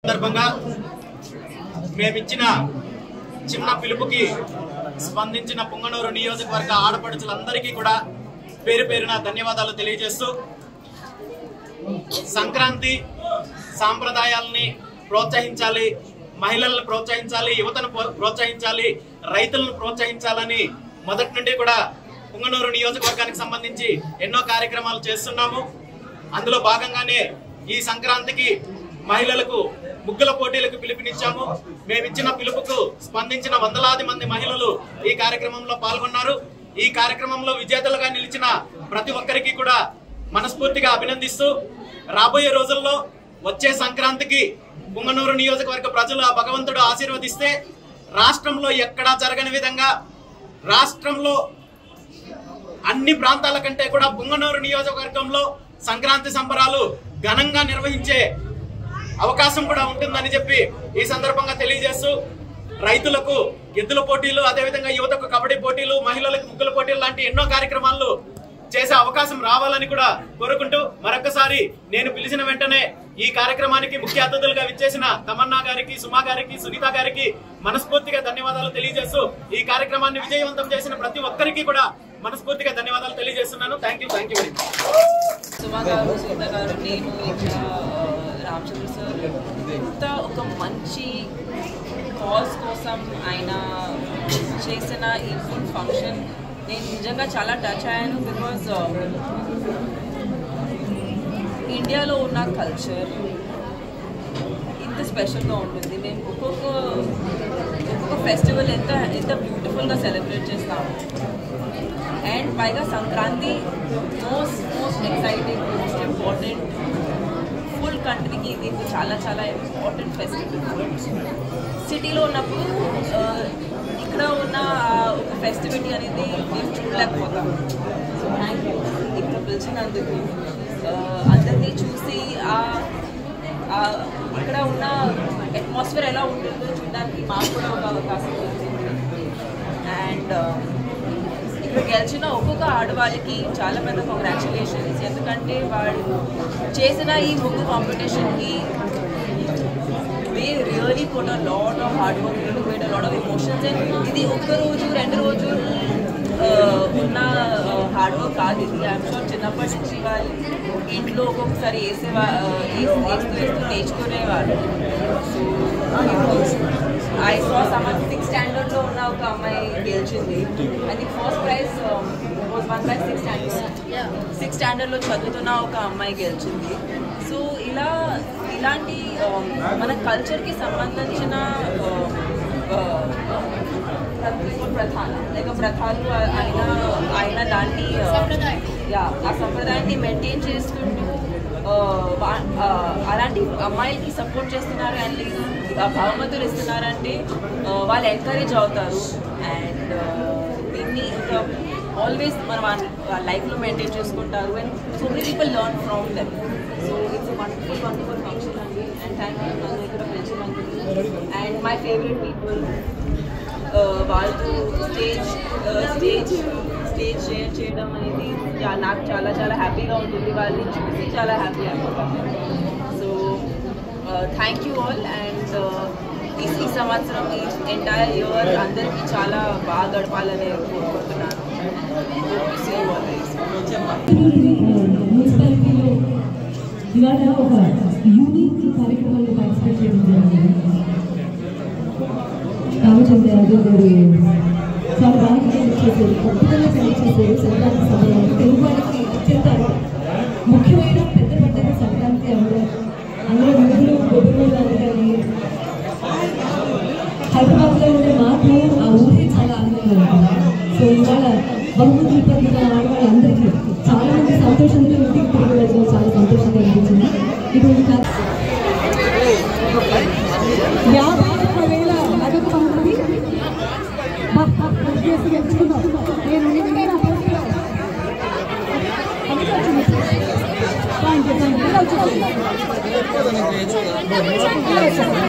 సందర్భంగా మేమిచ్చిన చిన్న పిలుపుకి స్పందించిన పుంగనూరు నియోజకవర్గ ఆడపడుచులందరికీ కూడా పేరు పేరున ధన్యవాదాలు తెలియజేస్తూ సంక్రాంతి సాంప్రదాయాలని ప్రోత్సహించాలి మహిళలను ప్రోత్సహించాలి యువతను ప్రో- ప్రోత్సహించాలి రైతులను ప్రోత్సహించాలని మొదటి నుండి కూడా పుంగనూరు నియోజకవర్గానికి సంబంధించి ఎన్నో కార్యక్రమాలు చేస్తున్నాము అందులో భాగంగానే ఈ సంక్రాంతికి మహిళలకు ముగ్గుల పోటీలకు పిలుపునిచ్చాము మేమిచ్చిన పిలుపుకు స్పందించిన వందలాది మంది మహిళలు ఈ కార్యక్రమంలో పాల్గొన్నారు ఈ కార్యక్రమంలో విజేతలుగా నిలిచిన ప్రతి ఒక్కరికి కూడా మనస్ఫూర్తిగా అభినందిస్తూ రాబోయే రోజుల్లో వచ్చే సంక్రాంతికి పుంగనూరు నియోజకవర్గ ప్రజలు ఆ భగవంతుడు ఆశీర్వదిస్తే రాష్ట్రంలో ఎక్కడా జరగని విధంగా రాష్ట్రంలో అన్ని ప్రాంతాల కంటే కూడా పుంగనూరు నియోజకవర్గంలో సంక్రాంతి సంబరాలు ఘనంగా నిర్వహించే అవకాశం కూడా ఉంటుందని చెప్పి ఈ సందర్భంగా తెలియజేస్తూ రైతులకు ఎద్దుల పోటీలు అదేవిధంగా యువతకు కబడ్డీ పోటీలు మహిళలకు ముగ్గుల పోటీలు లాంటి ఎన్నో కార్యక్రమాలు చేసే అవకాశం రావాలని కూడా కోరుకుంటూ మరొకసారి నేను పిలిచిన వెంటనే ఈ కార్యక్రమానికి ముఖ్య అతిథులుగా విచ్చేసిన తమన్నా గారికి సుమా గారికి సునీత గారికి మనస్ఫూర్తిగా ధన్యవాదాలు తెలియజేస్తూ ఈ కార్యక్రమాన్ని విజయవంతం చేసిన ప్రతి ఒక్కరికి కూడా మనస్ఫూర్తిగా ధన్యవాదాలు తెలియజేస్తున్నాను thank you thank you very much Suma garu Sunitha గారు నేను ఇంకా ఆ, రామచంద్ర సార్ ఇంత ఒక మంచి కాజ్ కోసం ఆయన చేసిన ఈ ఫుడ్ ఫంక్షన్ నేను నిజంగా చాలా టచ్ అయ్యాను బికాజ్ ఇండియాలో ఉన్న కల్చర్ ఇంత స్పెషల్గా ఉంటుంది మేము ఒక్కొక్క ఒక్కొక్క ఫెస్టివల్ ఎంత ఎంత బ్యూటిఫుల్గా సెలబ్రేట్ చేస్తాము అండ్ పైగా Sankranti most most exciting most important full కంట్రీకి ఇది చాలా చాలా ఇంపార్టెంట్ ఫెస్టివల్ సిటీలో ఉన్నప్పుడు ఆ, ఇక్కడ ఉన్న ఆ ఒక ఫెస్టివిటీ అనేది మేము చూడలేకపోతాం సో థ్యాంక్ యూ ఇక్కడ పిలిచినందుకు ఆ, అందరినీ చూసి ఆ ఆ ఇక్కడ ఉన్న అట్మాస్ఫియర్ ఎలా ఉంటుందో చూడడానికి మాకు కూడా ఒక అవకాశం దొరికింది అండ్ ఇక్కడ గెలిచిన ఒక్కొక్క ఆడవాళ్ళకి చాలా పెద్ద కంగ్రాచులేషన్స్ ఎందుకంటే వాళ్ళు చేసిన ఈ ముగ్గు కాంపిటీషన్కి they really put a lot of hard work to made a lot of emotions and ఇది ఒక్క రోజు రెండు రోజు ఆ, ఉన్న హార్డ్ వర్క్ కాదు ఇది ఐఎమ్ షూర్ చిన్నప్పటి నుంచి వాళ్ళు ఇంట్లో ఒక్కొక్కసారి వేసేవా వేస్తూ వేస్తూ నేర్చుకునేవాళ్ళు so I saw summer six స్టాండర్డ్లో ఉన్న ఒక అమ్మాయి గెలిచింది అది first prize one prize six standard six స్టాండర్డ్లో చదువుతున్న ఒక అమ్మాయి గెలిచింది సో ఇలా ఇలాంటి um, మన కల్చర్కి సంబంధించిన um, uh, ప్రతి- ప్రధాన లేక ప్రధాలు ఆయన ఆయన దాన్ని uh, యా ఆ సంప్రదాయాన్ని మెయింటైన్ చేసుకుంటూ uh, వా- uh, అలాంటి అమ్మాయిలకి సపోర్ట్ చేస్తున్నారు అండ్ బహుమతులు ఇస్తున్నారంటే uh, వాళ్ళు ఎంకరేజ్ అవుతారు అండ్ దీన్ని ఇంకా ఆల్వేస్ మన వాళ్ళ లైఫ్లో మెయింటైన్ చేసుకుంటారు and so many people learn from them so it's wonderful wonderful function అండి అండ్ థ్యాంక్ యూ నన్ను ఇక్కడ పిలిచినందుకు అండ్ మై ఫేవరెట్ పీపుల్ వాళ్ళు స్టేజ్ స్టేజ్ స్టేజ్ షేర్ చేయడం అనేది చా- నాకు చాలా చాలా హ్యాపీగా ఉంటుంది వాళ్ళని చూసి చాలా హ్యాపీ అయిపోతాను so thank you all and ఈ ఈ సంవత్సరం ఈ ఎంటైర్ ఇయర్ అందరికీ చాలా బాగా గడపాలని కోరుకుంటున్నాను See you all guys. మున్సిపాలిటీలో ఇవాళ ఒక యూనిక్ కార్యక్రమంలో పార్టిసిపేట్ చేయడం జరిగింది రామచంద్ర యాదవ్ గారు చాలా బాగా కండక్ట్ చేశారు అద్భుతంగా కండక్ట్ చేశారు సంక్రాంతి సమయంలో తెలుగు వారికి అత్యంత ముఖ్యమైన పెద్ద పండుగ సంక్రాంతి అందులో అందులో ముగ్గులు గొప్పలు కానీ హైదరాబాద్లో ఉండే మాకు ఆ ఊరే చాలా ఆనందంగా ఉంటుంది సో ఇవాళ బహుమతులు పొందిన ఆడవాళ్ళందరికీ చాలా మంది సంతోషంతో ఇంటికి తిరిగి వెళ్ళడం చాలా సంతోషంగా అనిపించింది ఇది ఒక యాభై ఒక్క వేల నగదు బహుమతి బా, బా, చేసి గెలుచుకున్నాం. నేను నిజంగా నా పోటీలో అందుకే వచ్చింది. Thank you, thank you. ఇలా వచ్చేసింది. ఇలా వచ్చేసింది.